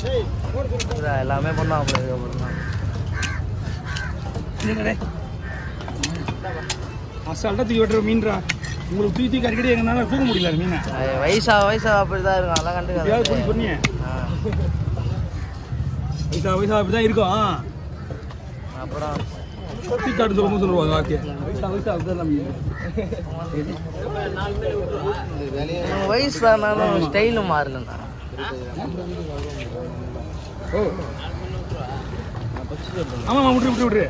இதுதான் எல்லாமே பண்ணலாம் அப்புறம் இதுக்கப்புறம் தான் அசால்ட்டாக தூக்கி வெட்டுற மீன்ரா உங்களுக்கு தூக்கி தூக்கி அடிக்கடி எங்கனால தூக்க முடியல அந்த மீனை அது வயசா வயசா அப்படிதான் இருக்கும் அதெல்லாம் எப்படியாவது போய் கண்டுக்காது சொன்னீங்க ஆ. வயசா வயசா அப்படி தான் இருக்கும் அப்புறம் தீக்காட்டு சொல்லும்போது சொல்லுவாங்க வாக்கிய வயசா வயசா அப்படிதான் மீன் உங்க வயசு தானாலும் ஸ்டைலும் மாறலண்ணா ஓ ஆமா ஆமா விட்டு விட்டு விட்டு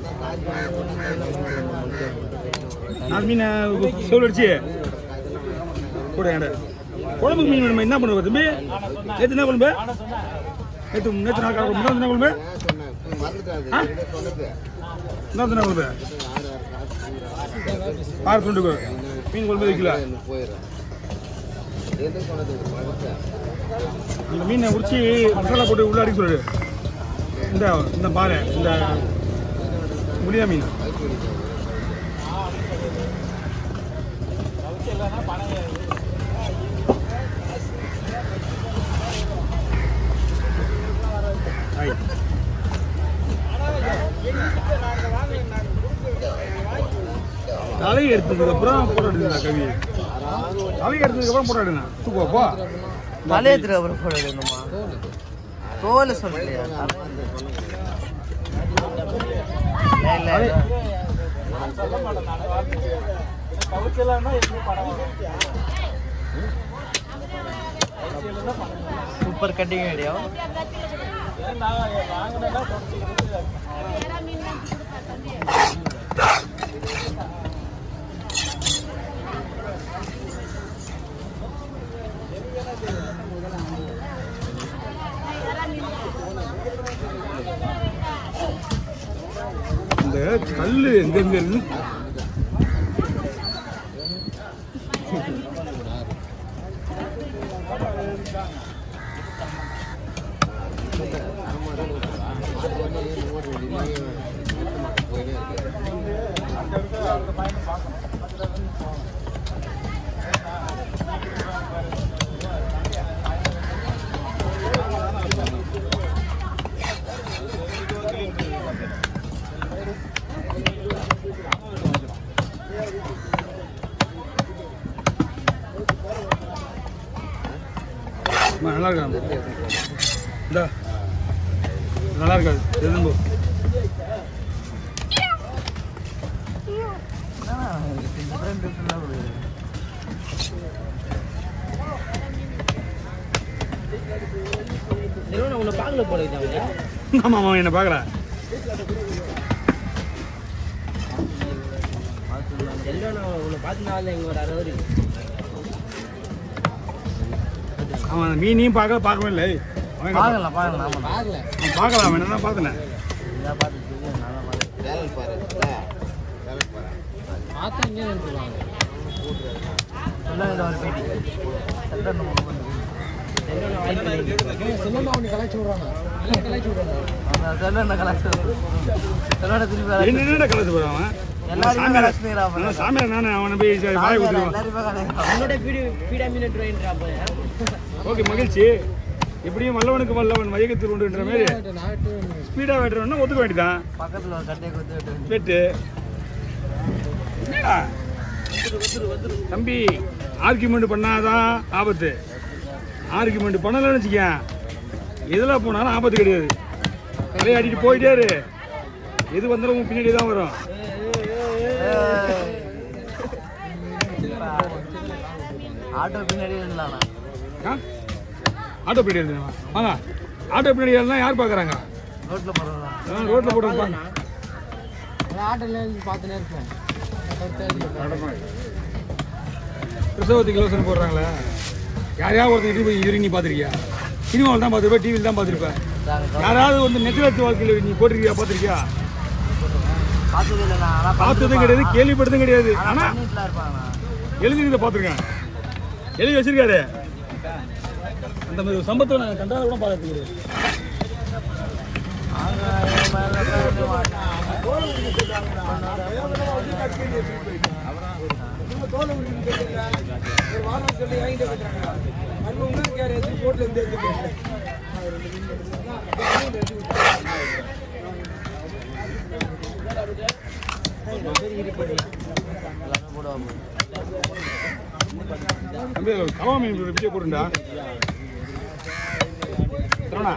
நான் மீனை சோல் அடிச்சு கூட என்கிட்ட குழம்புக்கு மீன் வேணுமா என்ன பண்ணுவ தம்பி நேற்று என்ன குழம்பு நேற்று நேற்று நாள் குழம்பு என்ன குழம்பு ஆ? என்ன என்ன குழம்பு ஆறு துண்டுக்கு மீன் குழம்பு வைக்கல அந்த மீனை உரிச்சு மசாலா போட்டு உள்ள அடிக்க சொல்லு இந்த இந்த பாறை இந்த முலியா மீன் ஆய். தலை எடுத்ததுக்கு அப்புறம் போராடுங்க கவி தலை எடுத்ததுக்கு அப்புறம் போராடுங்க தூக்குவா போ தலையத்துக்கு அப்புறம் போட வேணுமா தோல் சொல்லலையா இல்ல இல்ல சூப்பர் கட்டிங் ஐடியா இந்த கல்லு எங்க எங்க இருக்கு அம்மா, நல்லா இருக்கா இந்தா நல்லா இருக்காது எதும்போ டிஃப்ரெண்ட் டிஃப்ரெண்டாக உன்னை பார்க்கல போல அவங்க ஆமா ஆமா என்ன பாக்குறேன் உன்னை பார்த்து நாள் எங்களோட அறுபது அவன் அந்த மீனையும் பார்க்கல பார்க்கவே இல்லை அவன் என்ன பார்க்கலாம் பார்க்கலாம் ஆமாம் பார்க்கல அவன் பார்க்கலாம் அவன் என்ன பார்த்தனே இதான் பார்த்துட்டு நான் தான் பார்த்தேன் பார்த்தா இங்கே நினைச்சுவாங்க சொல்லாத ஒரு பேட்டி சட்டை நம்ம கொண்டு வந்து. அந்த செல்லண்ண கலாச்சாரம் செல்லோட திருப்பி வர- என்னென்ன கலந்து போறான் அவன் எல்லாரையுமே சாமியார் கலாச்சிக்கிறா அவன். அவன் சாமியார் நானே அவனை போய் வாய கொடுத்துருவான் எல்லாரையுமே கலாச்சிக்கிறான். ஓகே மகிழ்ச்சி எப்படியும் வல்லவனுக்கு வல்லவன் வயகத்தில் உண்டுன்ற மாதிரி ஸ்பீடா வெட்டுறவனா ஒத்துக்க வேண்டியதான் பக்கத்துல ஒரு கட்டையை குத்து விட்டு வந்து. வெட்டு என்னடா? தம்பி ஆர்கியூமெண்ட் பண்ணாதான் ஆபத்து ஆர்கியூமெண்ட் பண்ணலன்னு வச்சுக்க எதில் போனாலும் ஆபத்து கிடையாது விளையாடிட்டு போயிட்டே இரு எது வந்தாலும் உன் பின்னாடி தான் வரும் ஆட்டோ பின்னாடி இருந்தானா ஆ? ஆட்டோ பின்னாடி இருந்தா வாங்க ஆட்டோ பின்னாடி இருந்தா யார் பார்க்குறாங்க ரோட்ல போறவங்க ரோட்டில் போட்டு பாருங்க ஆட்டோல இருந்து பார்த்துனே இருப்பேன் பிரசவத்துக்கு யோசனை போடுறாங்களே யாரையாவது ஒருத்தர் இது இது நீ பார்த்துருக்கியா சினிமாவில் தான் பார்த்துருப்பேன் டிவியில் தான் பார்த்துருப்பேன் யாராவது வந்து நெட்வொர்க் வாழ்க்கையில் நீ போட்டிருக்கியா பார்த்துருக்கியா பார்த்தது இல்லை நான் ஆனா பார்த்ததும் கிடையாது கேள்விப்பட்டதும் கிடையாது ஆனா ஆனால் பண்ணிட்டுலாம் இருப்பாங்க எழுதி இதை பார்த்துருக்கேன் எழுதி வச்சிருக்காரு அந்த மாதிரி ஒரு சம்பத்தை நான் கண்டாத கூட பார்த்தது கிடையாது அவங்க மேல பேருந்து மாட்டாங்க. கவா மீன் ஒரு விஜய் போடுண்டா தரோண்ணா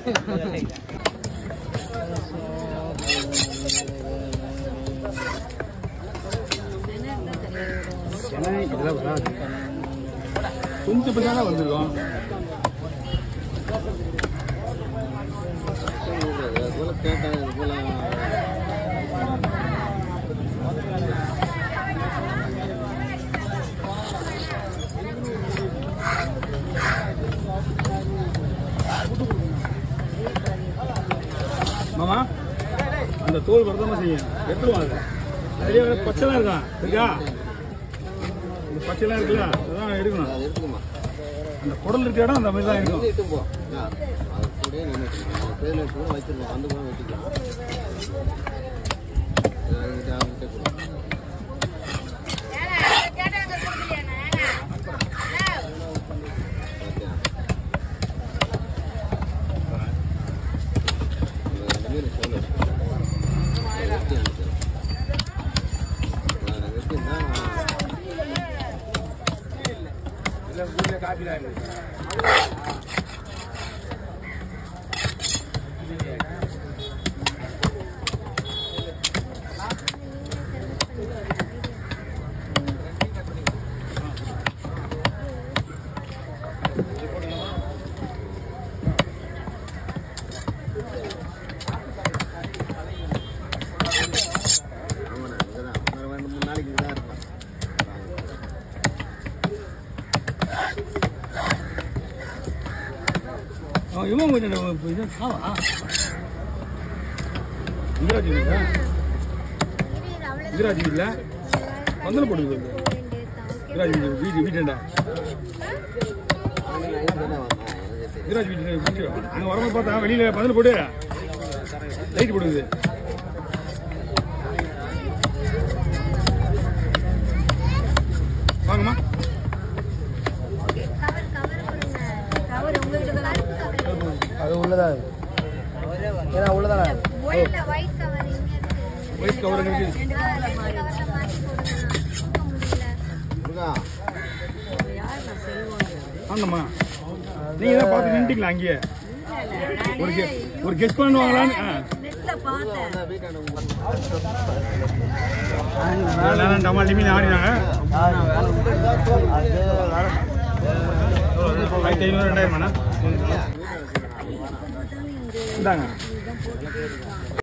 ஏன்னா இதெல்லாம் வராது கொஞ்சம் கொஞ்சம் தான் வந்துருக்கோம் மாமா அந்த தோல் வரதாம செய்யும் எடுத்துருவாங்க நிறைய பேர் பச்சைலாம் இருக்கான் இருக்கா இந்த பச்சைலாம் இருக்குல்ல அதான் எடுக்கணும் அந்த குடல் இருக்க இடம் அந்த மாதிரி தான் இருக்கும் அவன் இவன் கொஞ்சம் நம்ம இது சாவா இந்திராஜி இல்லையா இந்திராஜி இல்ல பந்தல போடுது வந்து இந்திராஜி வீடு வீட்டுண்டா இந்திராஜி வீட்டு வீட்டு அங்கே வரும்போது பார்த்தா வெளியில பந்தல் போட்டு லைட் போடுது வாங்கம்மா அது உள்ளதா ஏன்னா உள்ளதானே ஒயிட் கவர் இருக்கு ஆமாம்மா நீங்க தான் பார்த்து நின்றுங்களா அங்கேயே ஒரு கெ- ஒரு கெஸ்ட் பண்ணுவாங்களான்னு ஆ. வேளாண் டமா லிமின் ஆடினாங்க ஆயிரத்தி ஐநூறு ரெண்டாயிரம் இந்தாங்க